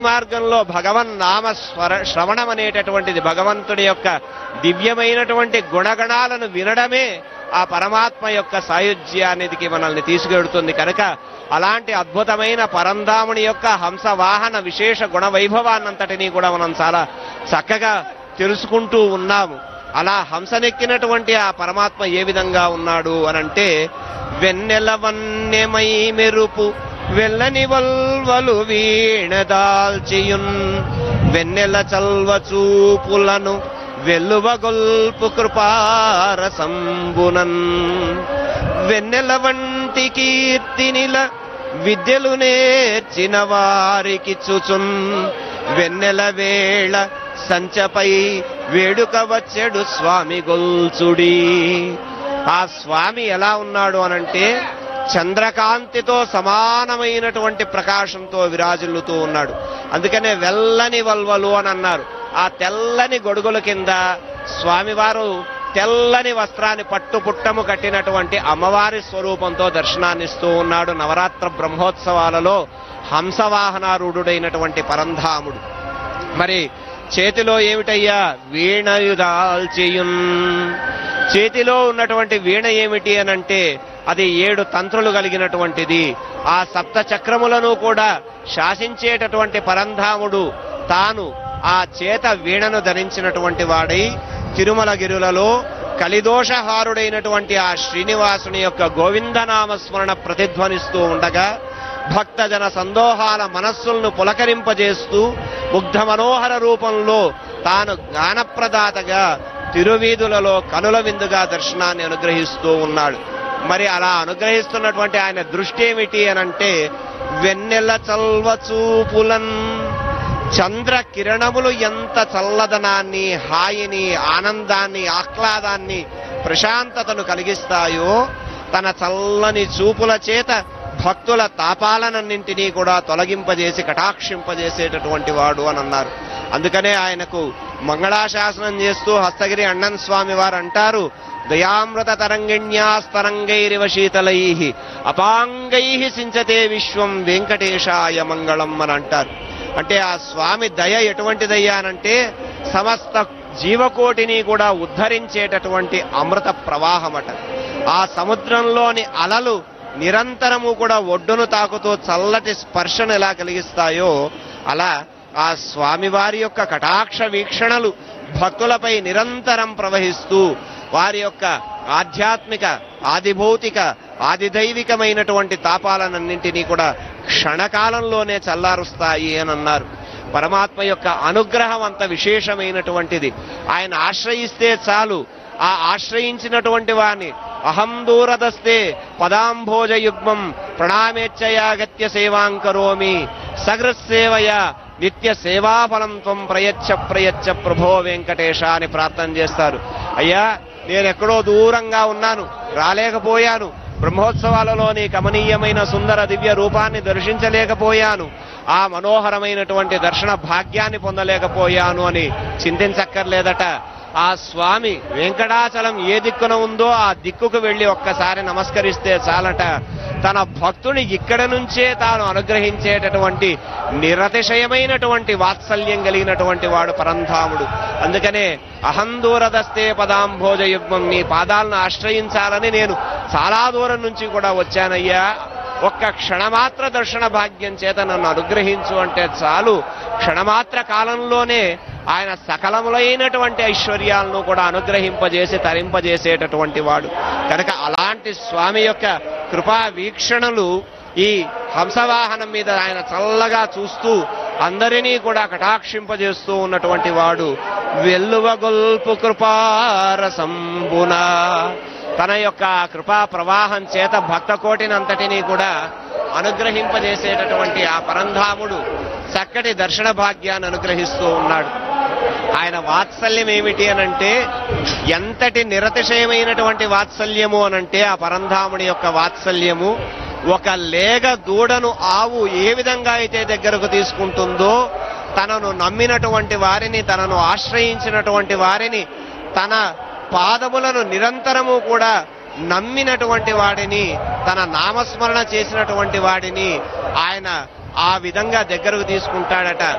మార్గంలో భగవన్ నామ స్వర శ్రవణం అనేటటువంటిది భగవంతుడి యొక్క దివ్యమైనటువంటి గుణగణాలను వినడమే ఆ పరమాత్మ యొక్క సాయుధ్యానికి మనల్ని తీసుకెడుతుంది కనుక అలాంటి అద్భుతమైన పరంధాముని యొక్క హంస వాహన విశేష గుణ వైభవాన్నంతటినీ కూడా మనం చాలా చక్కగా తెలుసుకుంటూ ఉన్నాము అలా హంసనెక్కినటువంటి ఆ పరమాత్మ ఏ విధంగా ఉన్నాడు అనంటే వెన్నెల వన్నెమై మెరుపు వెల్లని వల్వలు వీణదాల్చియున్ వెన్నెల చల్వ చూపులను వెల్లువగొల్పు కృపారసంబునన్ వెన్నెల వంటి కీర్తినిల విద్యలు నేర్చిన వారికి చుచున్ వెన్నెల వేళ సంచపై వేడుక వచ్చెడు స్వామి గొల్చుడి ఆ స్వామి ఎలా ఉన్నాడు అనంటే చంద్రకాంతితో సమానమైనటువంటి ప్రకాశంతో విరాజిల్లుతూ ఉన్నాడు అందుకనే వెల్లని వల్వలు అని అన్నారు ఆ తెల్లని గొడుగుల కింద స్వామివారు తెల్లని వస్త్రాన్ని పట్టు పుట్టము కట్టినటువంటి అమ్మవారి స్వరూపంతో దర్శనాన్నిస్తూ ఉన్నాడు నవరాత్ర బ్రహ్మోత్సవాలలో హంసవాహనారూఢుడైనటువంటి పరంధాముడు మరి చేతిలో ఏమిటయ్యా వీణయుదాల్చియున్ చేతిలో ఉన్నటువంటి వీణ ఏమిటి అనంటే అది ఏడు తంత్రులు కలిగినటువంటిది ఆ సప్త చక్రములను కూడా శాసించేటటువంటి పరంధాముడు తాను ఆ చేత వీణను ధరించినటువంటి వాడై తిరుమలగిరులలో కలిదోషహారుడైనటువంటి ఆ శ్రీనివాసుని యొక్క గోవిందనామ స్మరణ ప్రతిధ్వనిస్తూ ఉండగా భక్తజన సందోహాల మనస్సులను పులకరింపజేస్తూ ముగ్ధ మనోహర రూపంలో తాను జ్ఞానప్రదాతగా తిరువీధులలో కనుల విందుగా దర్శనాన్ని అనుగ్రహిస్తూ ఉన్నాడు మరి అలా అనుగ్రహిస్తున్నటువంటి ఆయన దృష్టి ఏమిటి అనంటే వెన్నెల చల్వ చూపులన్ చంద్ర కిరణములు ఎంత చల్లదనాన్ని హాయిని ఆనందాన్ని ఆహ్లాదాన్ని ప్రశాంతతను కలిగిస్తాయో తన చల్లని చూపుల చేత భక్తుల తాపాలనన్నింటినీ కూడా తొలగింపజేసి కటాక్షింపజేసేటటువంటి వాడు అని అన్నారు అందుకనే ఆయనకు మంగళాశాసనం చేస్తూ హస్తగిరి అಣ್ಣన్ స్వామి వారు అంటారు దయామృత తరంగిణ్యాస్తరంగైరివ శీతలై అపాంగై సించతే విశ్వం వెంకటేశాయ మంగళం అని అంటారు అంటే ఆ స్వామి దయ ఎటువంటిదయ్యా అనంటే సమస్త జీవకోటిని కూడా ఉద్ధరించేటటువంటి అమృత ప్రవాహమట ఆ సముద్రంలోని అలలు నిరంతరము కూడా ఒడ్డును తాకుతూ చల్లటి స్పర్శను ఎలా కలిగిస్తాయో అలా ఆ స్వామివారి యొక్క కటాక్ష వీక్షణలు భక్తులపై నిరంతరం ప్రవహిస్తూ వారి యొక్క ఆధ్యాత్మిక ఆదిభౌతిక ఆదిదైవికమైనటువంటి తాపాలనన్నింటినీ కూడా క్షణకాలంలోనే చల్లారుస్తాయి అని అన్నారు పరమాత్మ యొక్క అనుగ్రహం అంత విశేషమైనటువంటిది ఆయన ఆశ్రయిస్తే చాలు ఆ ఆశ్రయించినటువంటి వాణ్ణి అహం దూరదస్తే పదాంభోజ యుగ్మం ప్రణామేచ్చయాగత్య సేవాం కరోమి సగృత్సేవయ నిత్య సేవాఫలం త్వం ప్రయచ్చ ప్రయచ్చ ప్రభో వెంకటేశ అని ప్రార్థన చేస్తారు అయ్యా నేనెక్కడో దూరంగా ఉన్నాను రాలేకపోయాను బ్రహ్మోత్సవాలలో నీ కమనీయమైన సుందర దివ్య రూపాన్ని దర్శించలేకపోయాను ఆ మనోహరమైనటువంటి దర్శన భాగ్యాన్ని పొందలేకపోయాను అని చింతించక్కర్లేదట ఆ స్వామి వెంకటాచలం ఏ దిక్కున ఉందో ఆ దిక్కుకు వెళ్లి ఒక్కసారి నమస్కరిస్తే చాలట తన భక్తుని ఇక్కడ నుంచే తాను అనుగ్రహించేటటువంటి నిరతిశయమైనటువంటి వాత్సల్యం కలిగినటువంటి వాడు పరంధాముడు అందుకనే అహం దూరదస్తే పదాంభోజ యుగ్మం నీ పాదాలను ఆశ్రయించాలని నేను చాలా దూరం నుంచి కూడా వచ్చానయ్యా ఒక్క క్షణమాత్ర దర్శన భాగ్యం చేత నన్ను అనుగ్రహించు అంటే చాలు క్షణమాత్ర కాలంలోనే ఆయన సకలములైనటువంటి ఐశ్వర్యాలను కూడా అనుగ్రహింపజేసి తరింపజేసేటటువంటి వాడు కనుక అలాంటి స్వామి యొక్క కృపా వీక్షణలు ఈ హంసవాహనం మీద ఆయన చల్లగా చూస్తూ అందరినీ కూడా కటాక్షింపజేస్తూ ఉన్నటువంటి వాడు వెల్లువగొల్పు కృపారసంబున తన యొక్క కృపా ప్రవాహం చేత భక్త కోటినంతటినీ కూడా అనుగ్రహింపజేసేటటువంటి ఆ పరంధాముడు చక్కటి దర్శన భాగ్యాన్ని అనుగ్రహిస్తూ ఉన్నాడు ఆయన వాత్సల్యం ఏమిటి అనంటే ఎంతటి నిరతిశయమైనటువంటి వాత్సల్యము అనంటే ఆ పరంధాముడి యొక్క వాత్సల్యము ఒక లేగ దూడను ఆవు ఏ విధంగా అయితే దగ్గరకు తీసుకుంటుందో తనను నమ్మినటువంటి వారిని తనను ఆశ్రయించినటువంటి వారిని తన పాదములను నిరంతరము కూడా నమ్మినటువంటి వాడిని తన నామస్మరణ చేసినటువంటి వాడిని ఆయన ఆ విధంగా దగ్గరకు తీసుకుంటాడట